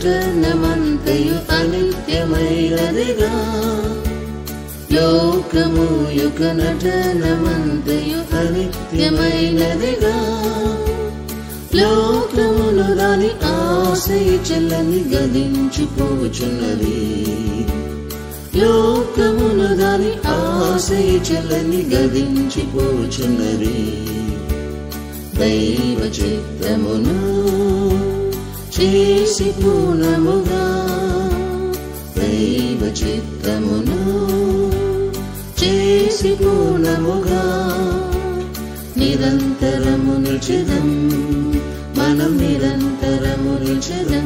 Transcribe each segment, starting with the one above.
నటనమంతయు అనిత్యమైనదిగా లోకము యొక్క నటనమంతయు అనిత్యమైనదిగా లోకమును దాని ఆశయ చెల్లని గదించిపోచున్నది లోకమును దాని ఆశయ చెల్లని గదించిపోచున్నది దైవ చిత్తమును చేసి పూర్ణముగా దైవ చిత్తమును చేసి పూర్ణముగా నిరంతరము నిచిదం మనం నిరంతరము నిచిదం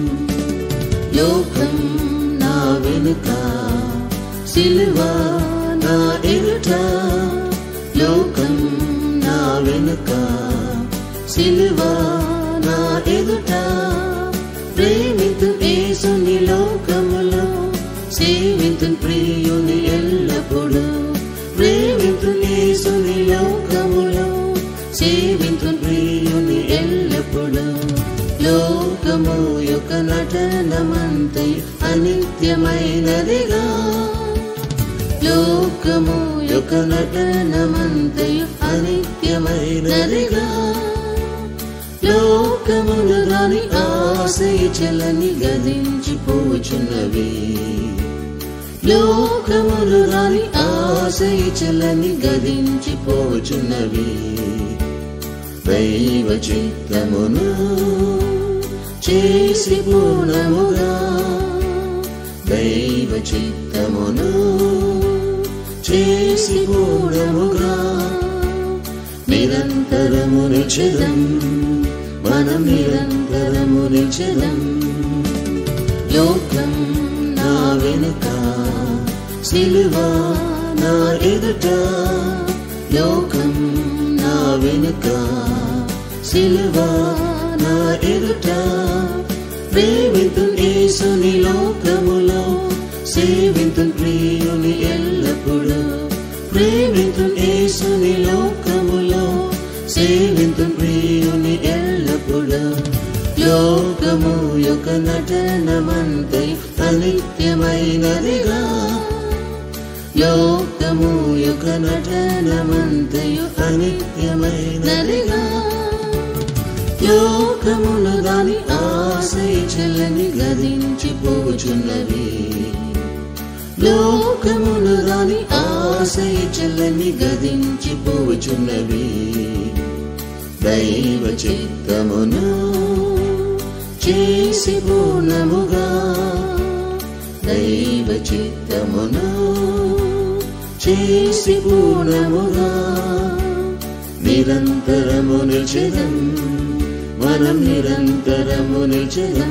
లోకం నా వెనుక సిలువ నా ఎదుట లోకం నా వెనుక సిలువ నా ఎదుట ప్రేమితు ఏసుని లోకములో సేవితు ప్రియుని ఎల్లప్పుడు ప్రేమితు ఏసుని లోకములో సేవితు ప్రియుని ఎల్లప్పుడు లోకము యొక్క నటనమంతై అనిత్యమైనదిగా లోకము యొక్క నటనమంతయు అనిత్యమైనదిగా లోకమును దాని ఆశయ చెలని గదించిపోచున్నవి లోకమును దాని ఆశయ చెలని గదించిపోచున్నవి దైవ చిత్తమును చేసి పూర్ణముగా దైవ చిత్తమును చేసి పూర్ణముగా నిరంతరము నిచిదం మనం నిరంతరము నిచిదం లోకం నా వెనుక సిలువ నా ఎదుట లోకం నా వెనుక సిలువ నా ఎదుట ప్రేమితు యేసుని లోకములో సేవితు ప్రియుని ఎల్లప్పుడు ప్రేమితు యేసుని లోకములో సేవితు ప్రియుని ఎల్లప్పుడు లోకము యొక్క నటనమంతై అనిత్యమైనదిగా లోకము యొక్క నటనమంతయు అనిత్యమైనదిగా లోకమును దాని ఆశయ చెల్లని గదించిపోచున్నవి లోకమును దాని ఆశయ చెల్లని గదించిపోచున్నవి దైవ చిత్తమును చేసి పూర్ణముగా దైవ చిత్తమును చేసి పూర్ణముగా నిరంతరము నిలిచెదం మనం నిరంతరము నిలిచెదం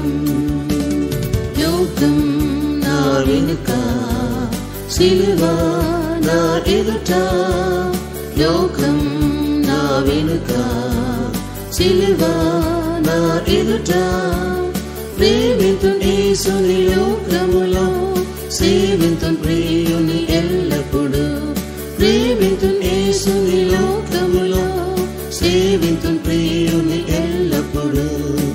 లోకం నా వెనుక సిలువ నా ఎదుట లోకం నా వెనుక సిలువ నా ఎదుట ప్రేమితు యేసుని లోకములో సేవితు ప్రియుని ఎల్లప్పుడు ప్రేమితు యేసుని లోకములో సేవితు ప్రియుని ఎల్లప్పుడు